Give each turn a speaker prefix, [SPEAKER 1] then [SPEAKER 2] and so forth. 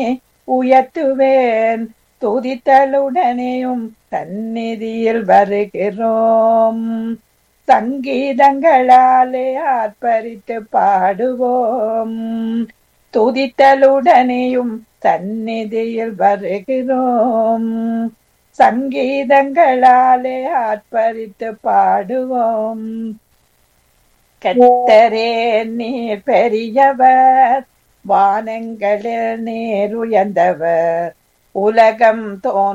[SPEAKER 1] உயர்த்துவேன் துதித்தலுடனேயும் சந்நிதியில் வருகிறோம் சங்கீதங்களாலே ஆர்ப்பரித்து பாடுவோம் துதித்தலுடனேயும் சந்நிதியில் வருகிறோம் சங்கீதங்களாலே ஆர்ப்பரித்து பாடுவோம் கத்தரே நீர் பெரியவர் வானங்களில் நீர் உயர்ந்தவர் உலகம் தோன்